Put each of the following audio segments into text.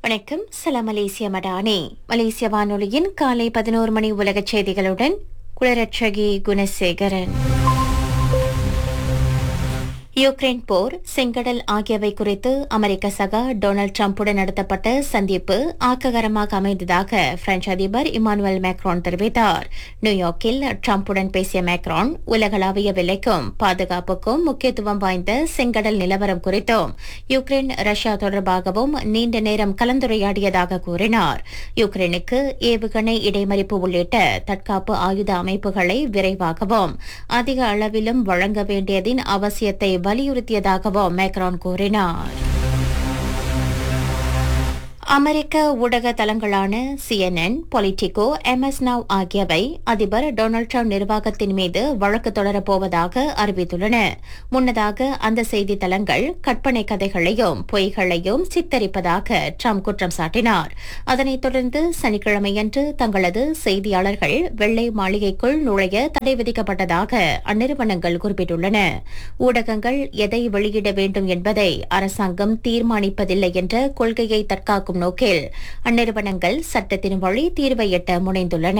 வணக்கம் சலாம் மலேசிய மடானி மலேசிய வானொலியின் காலை பதினோரு மணி உலகச் செய்திகளுடன் குளரட்சகி குணசேகரன் யுக்ரைன் போர் செங்கடல் ஆகியவை குறித்து அமெரிக்க சகா டொனால்டு டிரம்புடன் நடத்தப்பட்ட சந்திப்பு ஆக்ககரமாக அமைந்ததாக பிரெஞ்சு அதிபர் இமானுவேல் மேக்ரான் தெரிவித்தார் நியூயார்க்கில் டிரம்புடன் பேசிய மேக்ரான் உலகளாவிய விலைக்கும் பாதுகாப்புக்கும் முக்கியத்துவம் வாய்ந்த செங்கடல் நிலவரம் குறித்தும் யுக்ரைன் ரஷ்யா தொடர்பாகவும் நீண்ட நேரம் கலந்துரையாடியதாக கூறினார் யுக்ரைனுக்கு ஏவுகணை இடைமறிப்பு உள்ளிட்ட தற்காப்பு ஆயுத அமைப்புகளை விரைவாகவும் அதிக அளவிலும் வழங்க வேண்டியதின் அவசியத்தை வலியுறுத்தியதாகவும் மேக்ரான் கூறினார் அமெரிக்க ஊடக தளங்களான சிஎன்என் பொலிட்டிகோ எம்எஸ் நவ் ஆகியவை அதிபர் டொனால்டு ட்ரம்ப் நிர்வாகத்தின் மீது வழக்கு தொடரப்போவதாக அறிவித்துள்ளன முன்னதாக அந்த செய்தி தளங்கள் கற்பனை கதைகளையும் பொய்களையும் சித்தரிப்பதாக ட்ரம்ப் குற்றம் சாட்டினார் அதனைத் தொடர்ந்து சனிக்கிழமையன்று தங்களது செய்தியாளர்கள் வெள்ளை மாளிகைக்குள் நுழைய தடை விதிக்கப்பட்டதாக அந்நிறுவனங்கள் குறிப்பிட்டுள்ளன ஊடகங்கள் எதை வெளியிட வேண்டும் என்பதை அரசாங்கம் தீர்மானிப்பதில்லை என்ற கொள்கையை தற்காக்கும் நோக்கில் அந்நிறுவனங்கள் சட்டத்தின் வழி தீர்வை எட்ட முனைந்துள்ளன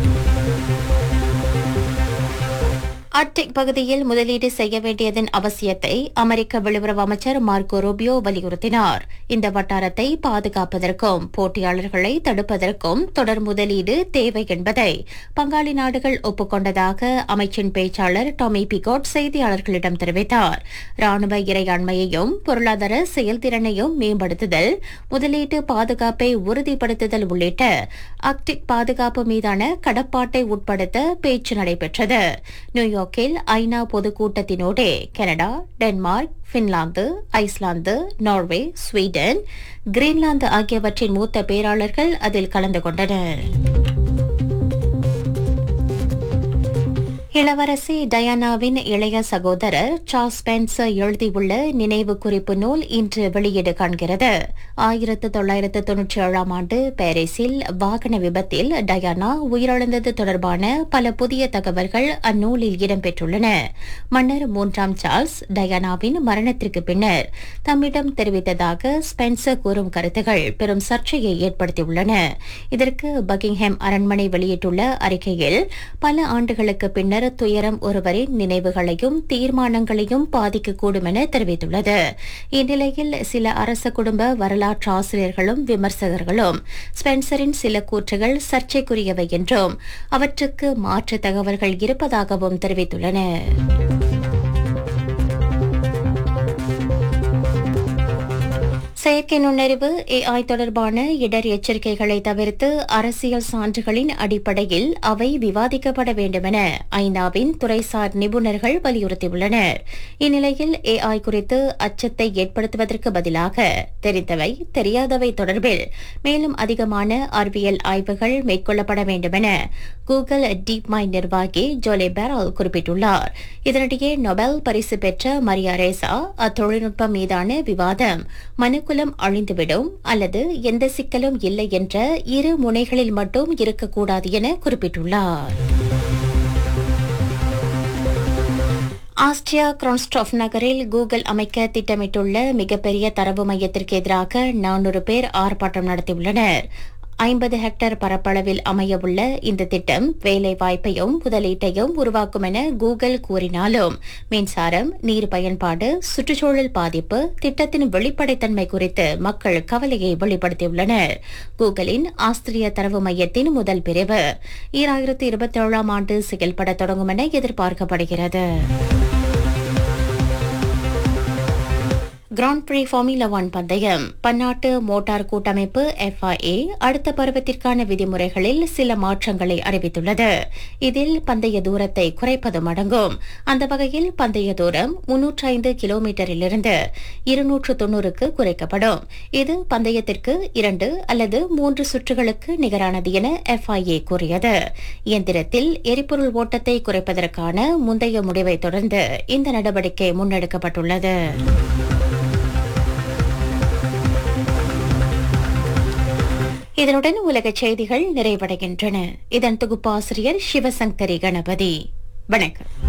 ஆர்டிக் பகுதியில் முதலீடு செய்ய வேண்டியதன் அவசியத்தை அமெரிக்க வெளியுறவு அமைச்சர் மார்க்கோ ரூபியோ வலியுறுத்தினார் இந்த வட்டாரத்தை பாதுகாப்பதற்கும் போட்டியாளர்களை தடுப்பதற்கும் தொடர் முதலீடு தேவை என்பதை பங்காளி நாடுகள் ஒப்புக்கொண்டதாக அமைச்சின் பேச்சாளர் டாமி பிகோட் செய்தியாளர்களிடம் தெரிவித்தார் ராணுவ இறையாண்மையையும் பொருளாதார செயல்திறனையும் மேம்படுத்துதல் முதலீட்டு பாதுகாப்பை உறுதிப்படுத்துதல் உள்ளிட்ட ஆர்டிக் பாதுகாப்பு மீதான கடப்பாட்டை உட்படுத்த பேச்சு நடைபெற்றது நியூயார்க் நியூயார்க்கில் ஐநா பொதுக்கூட்டத்தினோடே Canada Denmark Finland Iceland Norway Sweden Greenland ஆகியவற்றின் மூத்த பேராளர்கள் அதில் கலந்து கொண்டனர் இளவரசி டயானாவின் இளைய சகோதரர் சார்ஸ் ஸ்பென்சர் எழுதியுள்ள நினைவு குறிப்பு நூல் இன்று வெளியீடு காண்கிறது ஆயிரத்து தொள்ளாயிரத்து தொன்னூற்றி ஏழாம் ஆண்டு பாரிஸில் வாகன விபத்தில் டயானா உயிரிழந்தது தொடர்பான பல புதிய தகவல்கள் அந்நூலில் இடம்பெற்றுள்ளன மன்னர் மூன்றாம் சார்ல்ஸ் டயானாவின் மரணத்திற்கு பின்னர் தம்மிடம் தெரிவித்ததாக ஸ்பென்சர் கூறும் கருத்துகள் பெரும் சர்ச்சையை ஏற்படுத்தியுள்ளன இதற்கு பக்கிங்ஹாம் அரண்மனை வெளியிட்டுள்ள அறிக்கையில் பல ஆண்டுகளுக்கு பின்னர் துயரம் ஒருவரின் நினைவுகளையும் தீர்மானங்களையும் பாதிக்கக்கூடும் என தெரிவித்துள்ளது இந்நிலையில் சில அரச குடும்ப வரலாற்று ஆசிரியர்களும் விமர்சகர்களும் ஸ்பென்சரின் சில கூற்றுகள் சர்ச்சைக்குரியவை என்றும் அவற்றுக்கு மாற்று தகவல்கள் இருப்பதாகவும் தெரிவித்துள்ளனர் செயற்கை நுண்ணறிவு ஏஐ தொடர்பான இடர் எச்சரிக்கைகளை தவிர்த்து அரசியல் சான்றுகளின் அடிப்படையில் அவை விவாதிக்கப்பட வேண்டுமென ஐநாவின் துறைசார் நிபுணர்கள் வலியுறுத்தியுள்ளனர் இந்நிலையில் ஏஐ குறித்து அச்சத்தை ஏற்படுத்துவதற்கு பதிலாக தெரிந்தவை தெரியாதவை தொடர்பில் மேலும் அதிகமான அறிவியல் ஆய்வுகள் மேற்கொள்ளப்பட வேண்டுமென கூகுள் டீப் மைண்ட் நிர்வாகி ஜோலே பெரால் குறிப்பிட்டுள்ளார் இதனிடையே நொபேல் பரிசு பெற்ற மரியா ரேசா அத்தொழில்நுட்பம் மீதான விவாதம் மனுக்குலம் அழிந்துவிடும் அல்லது எந்த சிக்கலும் இல்லை என்ற இரு முனைகளில் மட்டும் இருக்கக்கூடாது என குறிப்பிட்டுள்ளார் ஆஸ்ட்ரியா கிரான்ஸ்டாஃப் நகரில் கூகுள் அமைக்க திட்டமிட்டுள்ள மிகப்பெரிய தரவு மையத்திற்கு எதிராக நானூறு பேர் ஆர்ப்பாட்டம் நடத்தியுள்ளனர் ஐம்பது ஹெக்டேர் பரப்பளவில் அமையவுள்ள இந்த திட்டம் வேலை வாய்ப்பையும் முதலீட்டையும் உருவாக்கும் என கூகுள் கூறினாலும் மின்சாரம் நீர் பயன்பாடு சுற்றுச்சூழல் பாதிப்பு திட்டத்தின் வெளிப்படைத்தன்மை குறித்து மக்கள் கவலையை வெளிப்படுத்தியுள்ளனர் கூகுளின் ஆஸ்திரிய தரவு மையத்தின் முதல் பிரிவு ஈராயிரத்து இருபத்தி ஏழாம் ஆண்டு செயல்பட தொடங்கும் என எதிர்பார்க்கப்படுகிறது கிராண்ட் பிரீ ஃபார்முலா ஒன் பந்தயம் பன்னாட்டு மோட்டார் கூட்டமைப்பு எஃப்ஐஏ அடுத்த பருவத்திற்கான விதிமுறைகளில் சில மாற்றங்களை அறிவித்துள்ளது இதில் பந்தய தூரத்தை குறைப்பதும் அடங்கும் அந்த வகையில் பந்தய தூரம் முன்னூற்றி ஐந்து கிலோமீட்டரிலிருந்து இருநூற்று தொன்னூறுக்கு குறைக்கப்படும் இது பந்தயத்திற்கு இரண்டு அல்லது மூன்று சுற்றுகளுக்கு நிகரானது என எஃப்ஐஏ கூறியது இயந்திரத்தில் எரிபொருள் ஓட்டத்தை குறைப்பதற்கான முந்தைய முடிவை தொடர்ந்து இந்த நடவடிக்கை முன்னெடுக்கப்பட்டுள்ளது இதனுடன் உலகச் செய்திகள் நிறைவடைகின்றன இதன் தொகுப்பாசிரியர் சிவசங்கரி கணபதி வணக்கம்